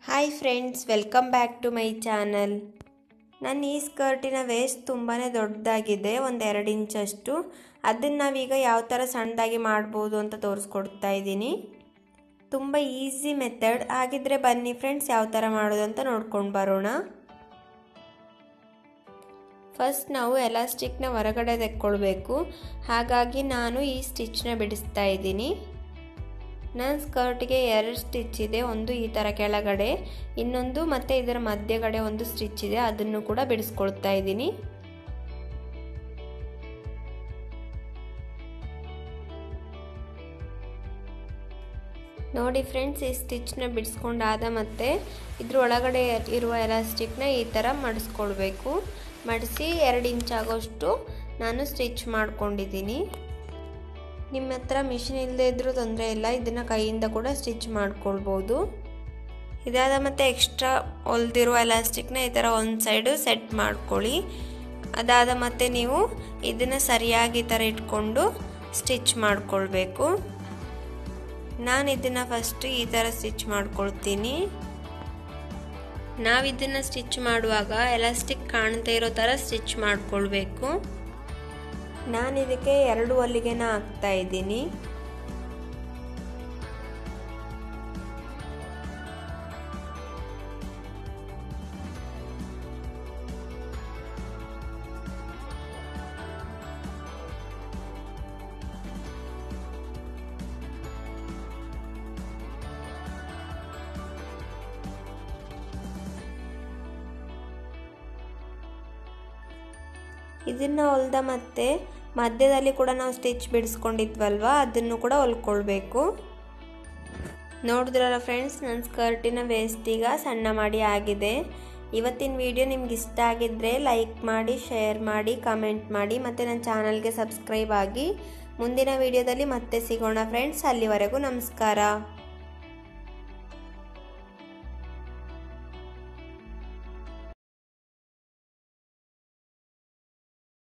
hi friends welcome back to my channel ನನ್ನ ಈ ಸ್ಕರ್ಟಿನ waste ತುಂಬಾ ದೊಡ್ಡದಾಗಿದೆ ಒಂದು ಎರಡು ಇಂಚಷ್ಟು ಅದನ್ನು ನಾವೀಗ ಯಾವ ಥರ ಸಣ್ಣದಾಗಿ ಮಾಡ್ಬೋದು ಅಂತ ತೋರಿಸ್ಕೊಡ್ತಾ ಇದ್ದೀನಿ ತುಂಬ ಈಸಿ ಮೆಥಡ್ ಹಾಗಿದ್ರೆ ಬನ್ನಿ ಫ್ರೆಂಡ್ಸ್ ಯಾವ ಥರ ಮಾಡೋದು ಅಂತ ನೋಡ್ಕೊಂಡು ಬರೋಣ ಫಸ್ಟ್ ನಾವು ಎಲಾಸ್ಟಿಕ್ನ ಹೊರಗಡೆ ತೆಕ್ಕೊಳ್ಬೇಕು ಹಾಗಾಗಿ ನಾನು ಈ ಸ್ಟಿಚ್ನ ಬಿಡಿಸ್ತಾ ಇದ್ದೀನಿ ನನ್ನ ಸ್ಕರ್ಟ್ಗೆ ಎರಡು ಸ್ಟಿಚ್ ಇದೆ ಒಂದು ಈ ಥರ ಕೆಳಗಡೆ ಇನ್ನೊಂದು ಮತ್ತು ಇದರ ಮಧ್ಯಗಡೆ ಒಂದು ಸ್ಟಿಚ್ ಇದೆ ಅದನ್ನು ಕೂಡ ಬಿಡಿಸ್ಕೊಳ್ತಾ ಇದ್ದೀನಿ ನೋಡಿ ಫ್ರೆಂಡ್ಸ್ ಈ ಸ್ಟಿಚ್ನ ಬಿಡಿಸ್ಕೊಂಡಾದ ಮತ್ತೆ ಇದ್ರ ಒಳಗಡೆ ಇರುವ ಎಲಾಸ್ಟಿಕ್ನ ಈ ಥರ ಮಡಿಸ್ಕೊಳ್ಬೇಕು ಮಡಿಸಿ ಎರಡು ಇಂಚ್ ಆಗೋಷ್ಟು ನಾನು ಸ್ಟಿಚ್ ಮಾಡ್ಕೊಂಡಿದ್ದೀನಿ ನಿಮ್ಮ ಹತ್ರ ಮಿಷಿನ್ ಇಲ್ಲದೆ ಇದ್ರೂ ತೊಂದರೆ ಇಲ್ಲ ಇದನ್ನು ಕೈಯಿಂದ ಕೂಡ ಸ್ಟಿಚ್ ಮಾಡ್ಕೊಳ್ಬೋದು ಇದಾದ ಮತ್ತು ಎಕ್ಸ್ಟ್ರಾ ಹೊಲ್ದಿರೋ ಎಲಾಸ್ಟಿಕ್ನ ಈ ಥರ ಒಂದು ಸೈಡು ಸೆಟ್ ಮಾಡ್ಕೊಳ್ಳಿ ಅದಾದ ಮತ್ತೆ ನೀವು ಇದನ್ನು ಸರಿಯಾಗಿ ಈ ಥರ ಇಟ್ಕೊಂಡು ಸ್ಟಿಚ್ ಮಾಡ್ಕೊಳ್ಬೇಕು ನಾನು ಇದನ್ನು ಫಸ್ಟ್ ಈ ಥರ ಸ್ಟಿಚ್ ಮಾಡ್ಕೊಳ್ತೀನಿ ನಾವು ಇದನ್ನು ಸ್ಟಿಚ್ ಮಾಡುವಾಗ ಎಲಾಸ್ಟಿಕ್ ಕಾಣ್ತಾ ಇರೋ ಥರ ಸ್ಟಿಚ್ ಮಾಡ್ಕೊಳ್ಬೇಕು ನಾನು ಇದಕ್ಕೆ ಎರಡು ಹೊಲಿಗೆನ ಹಾಕ್ತಾ ಇದ್ದೀನಿ ಇದನ್ನು ಹೊಲ್ದ ಮತ್ತೆ ಮಧ್ಯದಲ್ಲಿ ಕೂಡ ನಾವು ಸ್ಟಿಚ್ ಬಿಡಿಸ್ಕೊಂಡಿದ್ವಲ್ವ ಅದನ್ನು ಕೂಡ ಹೊಲ್ಕೊಳ್ಬೇಕು ನೋಡಿದ್ರಲ್ಲ ಫ್ರೆಂಡ್ಸ್ ನನ್ನ ಸ್ಕರ್ಟಿನ ವೇಸ್ಟ್ ಈಗ ಸಣ್ಣ ಮಾಡಿ ಆಗಿದೆ ಇವತ್ತಿನ ವಿಡಿಯೋ ನಿಮ್ಗೆ ಇಷ್ಟ ಆಗಿದ್ದರೆ ಲೈಕ್ ಮಾಡಿ ಶೇರ್ ಮಾಡಿ ಕಮೆಂಟ್ ಮಾಡಿ ಮತ್ತು ನನ್ನ ಚಾನಲ್ಗೆ ಸಬ್ಸ್ಕ್ರೈಬ್ ಆಗಿ ಮುಂದಿನ ವಿಡಿಯೋದಲ್ಲಿ ಮತ್ತೆ ಸಿಗೋಣ ಫ್ರೆಂಡ್ಸ್ ಅಲ್ಲಿವರೆಗೂ ನಮಸ್ಕಾರ